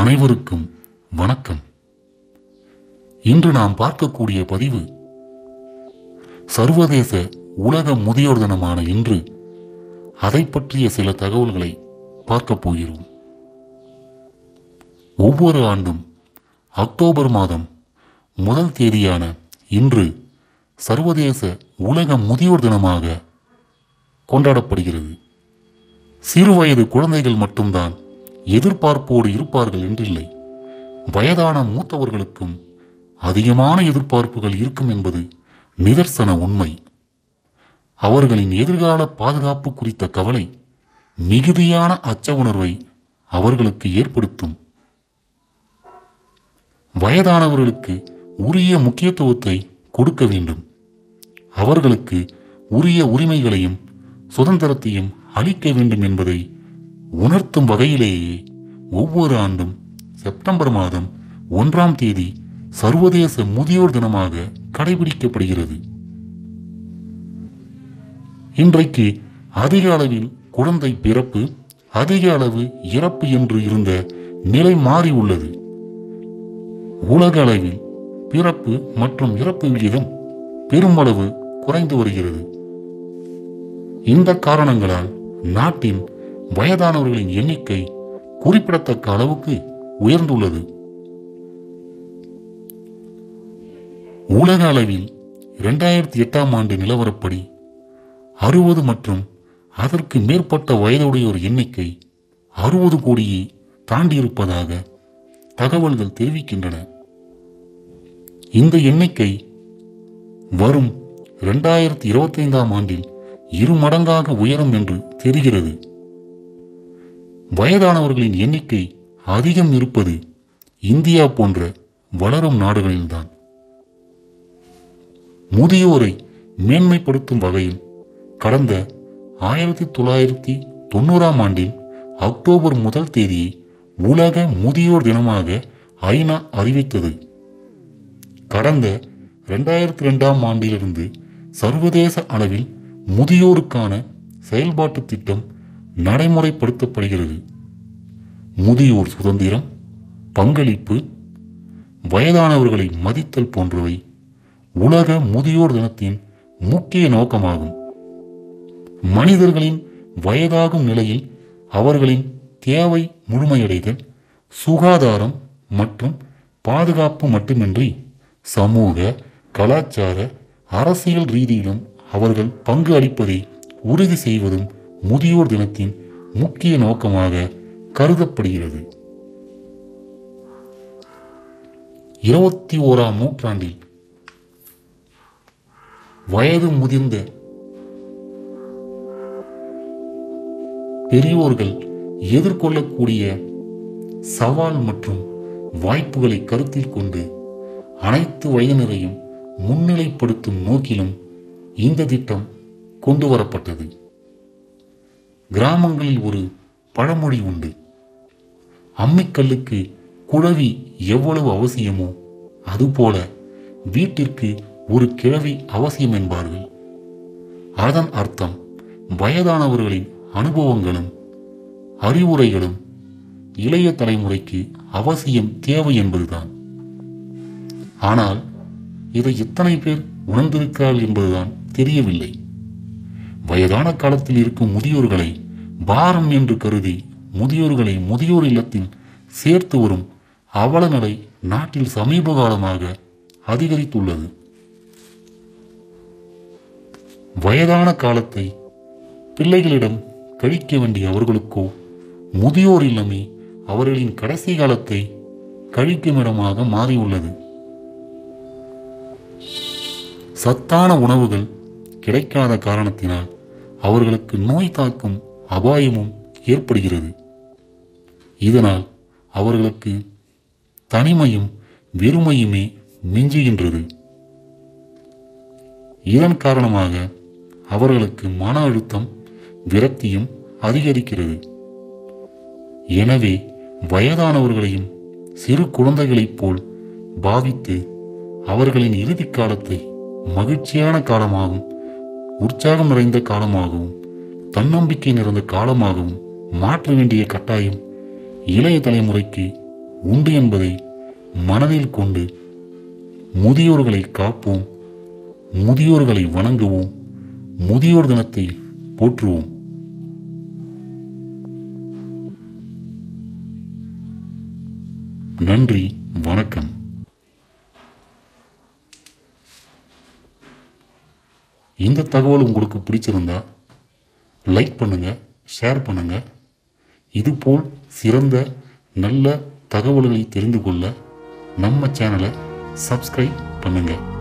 அனைவருக்கும் வணக்கம் இன்று நாம் பார்க்கக்கூடிய பதிவு சர்வதேச உலக முதியோர் தினமான இன்று அதை பற்றிய சில தகவல்களை பார்க்கப் போகிறோம் ஒவ்வொரு ஆண்டும் அக்டோபர் மாதம் முதல் தேதியான இன்று சர்வதேச உலக முதியோர் தினமாக கொண்டாடப்படுகிறது சிறுவயது குழந்தைகள் மட்டும்தான் எதிர்பார்ப்போடு இருப்பார்கள் என்றில்லை வயதான மூத்தவர்களுக்கும் அதிகமான எதிர்பார்ப்புகள் இருக்கும் என்பது நிதர்சன உண்மை அவர்களின் எதிர்கால பாதுகாப்பு குறித்த கவலை மிகுதியான அச்ச உணர்வை அவர்களுக்கு ஏற்படுத்தும் வயதானவர்களுக்கு உரிய முக்கியத்துவத்தை கொடுக்க வேண்டும் அவர்களுக்கு உரிய உரிமைகளையும் சுதந்திரத்தையும் அளிக்க வேண்டும் என்பதை உணர்த்தும் வகையிலேயே ஒவ்வொரு ஆண்டும் செப்டம்பர் மாதம் ஒன்றாம் தேதி சர்வதேச முதியோர் தினமாக கடைபிடிக்கப்படுகிறது இன்றைக்கு அதிக அளவில் குழந்தை பிறப்பு அதிக அளவு இறப்பு என்று இருந்த நிலை மாறி உள்ளது உலக அளவில் பிறப்பு மற்றும் இறப்பு விகிதம் பெருமளவு குறைந்து வருகிறது இந்த காரணங்களால் நாட்டின் வயதானவர்களின் எண்ணிக்கை குறிப்பிடத்தக்க அளவுக்கு உயர்ந்துள்ளது உலக அளவில் இரண்டாயிரத்தி எட்டாம் ஆண்டு நிலவரப்படி அறுபது மற்றும் அதற்கு மேற்பட்ட வயதுடையோர் எண்ணிக்கை அறுபது கோடியை தாண்டியிருப்பதாக தகவல்கள் தெரிவிக்கின்றன இந்த எண்ணிக்கை வரும் இரண்டாயிரத்தி இருபத்தைந்தாம் ஆண்டில் இரு மடங்காக உயரும் என்று தெரிகிறது வயதானவர்களின் எண்ணிக்கை அதிகம் இருப்பது இந்தியா போன்ற வளரும் நாடுகளில்தான் முதியோரை மேன்மைப்படுத்தும் வகையில் கடந்த ஆயிரத்தி தொள்ளாயிரத்தி தொண்ணூறாம் ஆண்டில் அக்டோபர் முதல் தேதியை உலக முதியோர் தினமாக ஐநா அறிவித்தது கடந்த இரண்டாயிரத்தி ரெண்டாம் ஆண்டிலிருந்து சர்வதேச அளவில் முதியோருக்கான செயல்பாட்டு திட்டம் நடைமுறைப்படுத்தப்படுகிறது முதியோர் சுதந்திரம் பங்களிப்பு வயதானவர்களை மதித்தல் போன்றவை உலக முதியோர் தினத்தின் முக்கிய நோக்கமாகும் மனிதர்களின் வயதாகும் நிலையில் அவர்களின் தேவை முழுமையடைதல் சுகாதாரம் மற்றும் பாதுகாப்பு மட்டுமின்றி சமூக கலாச்சார அரசியல் ரீதியிலும் அவர்கள் பங்கு அளிப்பதை உறுதி செய்வதும் முதியோர் தினத்தின் முக்கிய நோக்கமாக கருதப்படுகிறது இருபத்தி ஓராம் நூற்றாண்டில் வயது முதிர்ந்த பெரியோர்கள் எதிர்கொள்ளக்கூடிய சவால் மற்றும் வாய்ப்புகளை கருத்தில் கொண்டு அனைத்து வயதினரையும் முன்னிலைப்படுத்தும் நோக்கிலும் இந்த திட்டம் கொண்டு வரப்பட்டது கிராமங்களில் ஒரு பழமொழி உண்டு அம்மிக்கல்லுக்கு குழவி எவ்வளவு அவசியமோ அதுபோல வீட்டிற்கு ஒரு கிழவி அவசியம் என்பார்கள் அதன் அர்த்தம் வயதானவர்களின் அனுபவங்களும் அறிவுரைகளும் இளைய தலைமுறைக்கு அவசியம் தேவை என்பதுதான் ஆனால் இதை எத்தனை பேர் உணர்ந்திருக்கிறார்கள் என்பதுதான் தெரியவில்லை வயதான காலத்தில் இருக்கும் முதியோர்களை பாரம் என்று கருதி முதியோர்களை முதியோர் இல்லத்தில் சேர்த்து வரும் அவலநடை நாட்டில் சமீப காலமாக அதிகரித்துள்ளது வயதான காலத்தை பிள்ளைகளிடம் கழிக்க வேண்டிய அவர்களுக்கோ முதியோர் இல்லமே அவர்களின் கடைசி காலத்தை கழிக்கும் இடமாக மாறியுள்ளது சத்தான உணவுகள் கிடைக்காத காரணத்தினால் அவர்களுக்கு நோய் தாக்கும் அபாயமும் ஏற்படுகிறது இதனால் அவர்களுக்கு தனிமையும் வெறுமையுமே மிஞ்சுகின்றது இதன் காரணமாக அவர்களுக்கு மன அழுத்தம் விரக்தியும் அதிகரிக்கிறது எனவே வயதானவர்களையும் சிறு குழந்தைகளைப் போல் பாவித்து அவர்களின் இறுதி காலத்தை மகிழ்ச்சியான காலமாகவும் உற்சாகம் நிறைந்த காலமாகவும் தன்னம்பிக்கை நிறைந்த காலமாகவும் மாற்ற வேண்டிய கட்டாயம் இளைய தலைமுறைக்கு உண்டு என்பதை மனதில் கொண்டு முதியோர்களை காப்போம் முதியோர்களை வணங்குவோம் முதியோர் தினத்தை போற்றுவோம் நன்றி வணக்கம் இந்த தகவல் உங்களுக்கு பிடிச்சிருந்தா லைக் பண்ணுங்க ஷேர் பண்ணுங்க இதுபோல் சிறந்த நல்ல தகவல்களை தெரிந்து கொள்ள நம்ம சேனலை சப்ஸ்கிரைப் பண்ணுங்கள்